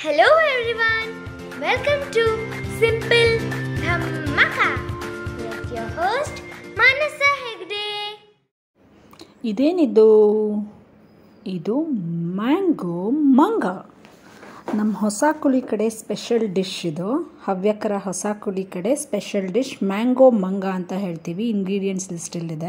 Hello everyone, welcome to Simple Dhammaka with your host Manasa Hegde. ಇದೇನಿದು ಇದು mango ಮಂಗ ನಮ್ಮ ಹೊಸ ಕುಳಿ ಕಡೆ ಸ್ಪೆಷಲ್ ಡಿಶ್ ಇದು ಹವ್ಯಕರ ಹೊಸ ಕುಳಿ ಕಡೆ ಸ್ಪೆಷಲ್ ಡಿಶ್ ಮ್ಯಾಂಗೋ ಮಂಗ ಅಂತ ಹೇಳ್ತೀವಿ ಇಂಗ್ರೀಡಿಯೆಂಟ್ಸ್ ಲಿಸ್ಟಲ್ಲಿದೆ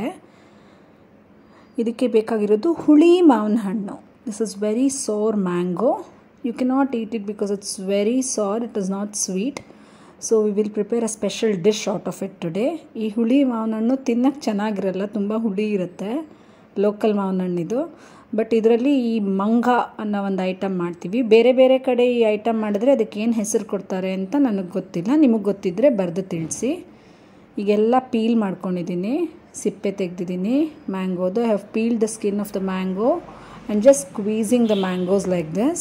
ಇದಕ್ಕೆ ಬೇಕಾಗಿರೋದು ಹುಳಿ ಮಾವಿನ ಹಣ್ಣು this is very sour mango you can not eat it because it's very sour it is not sweet so we will prepare a special dish out of it today ಈ ಹುಳಿ ಮಾವಿನ ಹಣ್ಣು ತಿನ್ನಕ್ಕೆ ಚೆನ್ನಾಗಿರಲ್ಲ ತುಂಬ ಹುಳಿ ಇರುತ್ತೆ ಲೋಕಲ್ ಮಾವಿನ ಹಣ್ಣಿದು ಬಟ್ ಇದರಲ್ಲಿ ಈ ಮಂಗ ಅನ್ನೋ ಒಂದು ಐಟಮ್ ಮಾಡ್ತೀವಿ ಬೇರೆ ಬೇರೆ ಕಡೆ ಈ ಐಟಮ್ ಮಾಡಿದ್ರೆ ಅದಕ್ಕೆ ಏನು ಹೆಸರು ಕೊಡ್ತಾರೆ ಅಂತ ನನಗೆ ಗೊತ್ತಿಲ್ಲ ನಿಮಗೆ ಗೊತ್ತಿದ್ದರೆ ಬರೆದು ತಿಳಿಸಿ ಈಗೆಲ್ಲ ಪೀಲ್ ಮಾಡ್ಕೊಂಡಿದ್ದೀನಿ ಸಿಪ್ಪೆ ತೆಗೆದಿದ್ದೀನಿ ಮ್ಯಾಂಗೋದು I have peel the skin of the mango and just squeezing the mangoes like this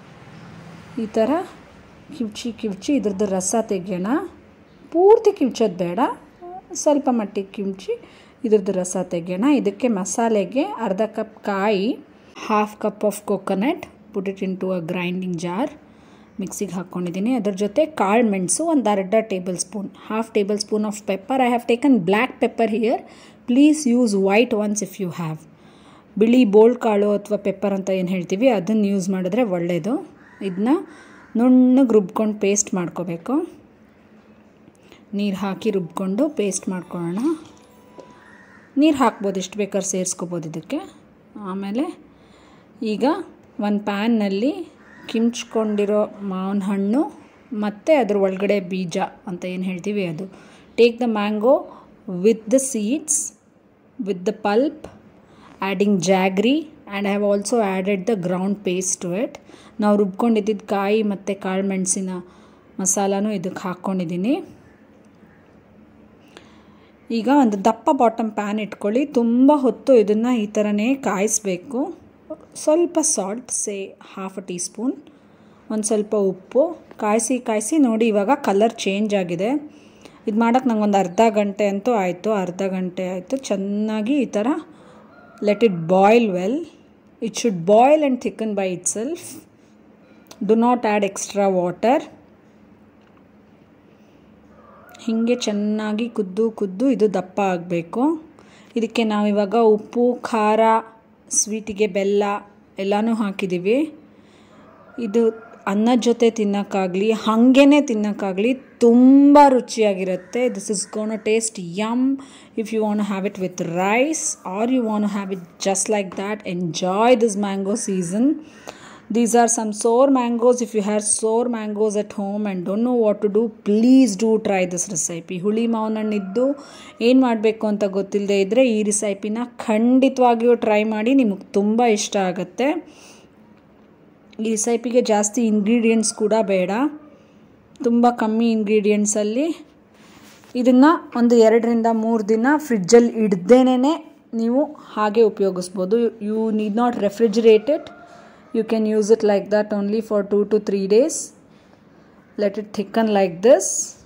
ಈ ಥರ ಕಿವುಚಿ ಕಿವುಚಿ ಇದ್ರದ್ದು ರಸ ತೆಗೆಯೋಣ ಪೂರ್ತಿ ಕಿವುಚೋದು ಬೇಡ ಸ್ವಲ್ಪ ಮಟ್ಟಿಗೆ ಕಿವುಚಿ ಇದ್ರದ್ದು ರಸ ತೆಗೆಯೋಣ ಇದಕ್ಕೆ ಮಸಾಲೆಗೆ ಅರ್ಧ ಕಪ್ ಕಾಯಿ half cup of coconut put it into a grinding jar ಮಿಕ್ಸಿಗೆ ಹಾಕ್ಕೊಂಡಿದ್ದೀನಿ ಅದ್ರ ಜೊತೆ ಕಾಳು ಮೆಣಸು ಒಂದು ಅರ್ಧ tablespoon half tablespoon of pepper I have taken black pepper here please use white ones if you have ಬಿಳಿ ಬೋಲ್ಡ್ ಕಾಳು ಅಥವಾ ಪೆಪ್ಪರ್ ಅಂತ ಏನು ಹೇಳ್ತೀವಿ ಅದನ್ನು ಯೂಸ್ ಮಾಡಿದ್ರೆ ಒಳ್ಳೆಯದು ಇದನ್ನ ನುಣ್ಣಗೆ ರುಬ್ಕೊಂಡು ಪೇಸ್ಟ್ ಮಾಡ್ಕೋಬೇಕು ನೀರು ಹಾಕಿ ರುಬ್ಕೊಂಡು ಪೇಸ್ಟ್ ಮಾಡ್ಕೊಳ್ಳೋಣ ನೀರು ಹಾಕ್ಬೋದು ಎಷ್ಟು ಬೇಕಾದ್ರೆ ಸೇರಿಸ್ಕೋಬೋದು ಇದಕ್ಕೆ ಆಮೇಲೆ ಈಗ ಒಂದು ಪ್ಯಾನ್ನಲ್ಲಿ ಕಿಮ್ಚ್ಕೊಂಡಿರೋ ಮಾವಿನ ಹಣ್ಣು ಮತ್ತು ಅದ್ರ ಒಳಗಡೆ ಬೀಜ ಅಂತ ಏನು ಹೇಳ್ತೀವಿ ಅದು take the mango with the seeds with the pulp adding jaggery and I have also added the ground paste to it ನಾವು ರುಬ್ಕೊಂಡಿದ್ದಿದ್ದು ಕಾಯಿ ಮತ್ತು ಕಾಳು ಮೆಣಸಿನ ಮಸಾಲಾನು ಇದಕ್ಕೆ ಹಾಕ್ಕೊಂಡಿದ್ದೀನಿ ಈಗ ಒಂದು ದಪ್ಪ ಬಾಟಮ್ ಪ್ಯಾನ್ ಇಟ್ಕೊಳ್ಳಿ ತುಂಬ ಹೊತ್ತು ಇದನ್ನು ಈ ಥರನೇ ಕಾಯಿಸ್ಬೇಕು ಸ್ವಲ್ಪ salt say half a teaspoon ಒಂದು ಸ್ವಲ್ಪ ಉಪ್ಪು ಕಾಯಿಸಿ ಕಾಯಿಸಿ ನೋಡಿ ಇವಾಗ ಕಲರ್ ಚೇಂಜ್ ಆಗಿದೆ ಇದು ಮಾಡೋಕ್ಕೆ ನಂಗೆ ಒಂದು ಅರ್ಧ ಗಂಟೆ ಅಂತೂ ಆಯಿತು ಅರ್ಧ ಗಂಟೆ ಆಯಿತು ಚೆನ್ನಾಗಿ ಈ ಥರ let it boil well it should boil and thicken by itself do not add extra water ಹೀಗೆ ಚೆನ್ನಾಗಿ ಕುದ್ದು ಕುದ್ದು ಇದು ದಪ್ಪ ಆಗಬೇಕು ಇದಕ್ಕೆ ನಾವಿವಾಗ ಉಪ್ಪು ಖಾರ ಸ್ವೀಟಿಗೆ ಬೆಲ್ಲ ಎಲ್ಲನೂ ಹಾಕಿದ್ದೀವಿ ಇದು ಅನ್ನದ ಜೊತೆ ತಿನ್ನೋಕ್ಕಾಗಲಿ ಹಾಗೇ ತಿನ್ನೋಕ್ಕಾಗಲಿ ತುಂಬ ರುಚಿಯಾಗಿರುತ್ತೆ this is gonna taste yum if you want have it with rice or you want have it just like that enjoy this mango season these are some sour mangoes if you have sour mangoes at home and don't know what to do please do try this recipe ಹುಳಿ ಮಾವಿನ ಹಣ್ಣಿದ್ದು ಏನು ಮಾಡಬೇಕು ಅಂತ ಗೊತ್ತಿಲ್ಲದೆ ಇದ್ದರೆ ಈ ರೆಸಿಪಿನ ಖಂಡಿತವಾಗಿಯೂ ಟ್ರೈ ಮಾಡಿ ನಿಮಗೆ ತುಂಬ ಇಷ್ಟ ಆಗುತ್ತೆ ಈ ರೆಸಿಪಿಗೆ ಜಾಸ್ತಿ ಇಂಗ್ರೀಡಿಯೆಂಟ್ಸ್ ಕೂಡ ಬೇಡ ತುಂಬ ಕಮ್ಮಿ ಇಂಗ್ರೀಡಿಯೆಂಟ್ಸಲ್ಲಿ ಇದನ್ನು ಒಂದು ಎರಡರಿಂದ ಮೂರು ದಿನ ಫ್ರಿಜ್ಜಲ್ಲಿ ಇಡ್ದೇನೆ ನೀವು ಹಾಗೆ ಉಪಯೋಗಿಸ್ಬೋದು you need not refrigerate it you can use it like that only for 2 to 3 days let it thicken like this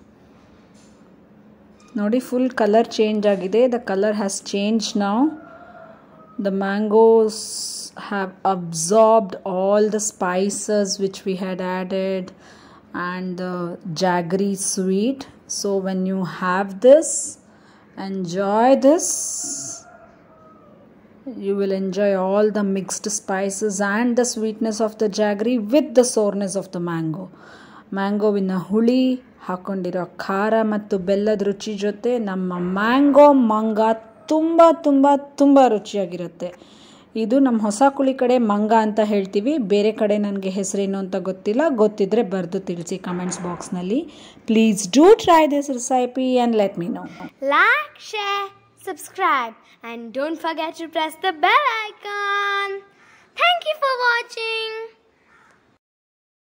ನೋಡಿ ಫುಲ್ ಕಲರ್ ಚೇಂಜ್ ಆಗಿದೆ the colour has change now the mangoes have absorbed all the spices which we had added and the jaggery sweet so when you have this enjoy this you will enjoy all the mixed spices and the sweetness of the jaggery with the sourness of the mango ಮ್ಯಾಂಗೋವಿನ ಹುಳಿ ಹಾಕ್ಕೊಂಡಿರೋ ಖಾರ ಮತ್ತು ಬೆಲ್ಲದ ರುಚಿ ಜೊತೆ ನಮ್ಮ mango ಮಂಗ ತುಂಬ ತುಂಬ ತುಂಬ ರುಚಿಯಾಗಿರುತ್ತೆ ಇದು ನಮ್ಮ ಹೊಸ ಕುಳಿ ಕಡೆ ಮಂಗ ಅಂತ ಹೇಳ್ತೀವಿ ಬೇರೆ ಕಡೆ ನನಗೆ ಹೆಸರೇನು ಅಂತ ಗೊತ್ತಿಲ್ಲ ಗೊತ್ತಿದ್ದರೆ ಬರೆದು ತಿಳಿಸಿ ಕಮೆಂಟ್ಸ್ ಬಾಕ್ಸ್ನಲ್ಲಿ please do try this recipe and let me know Like, share, subscribe, and don't forget to press the bell icon. Thank you for watching.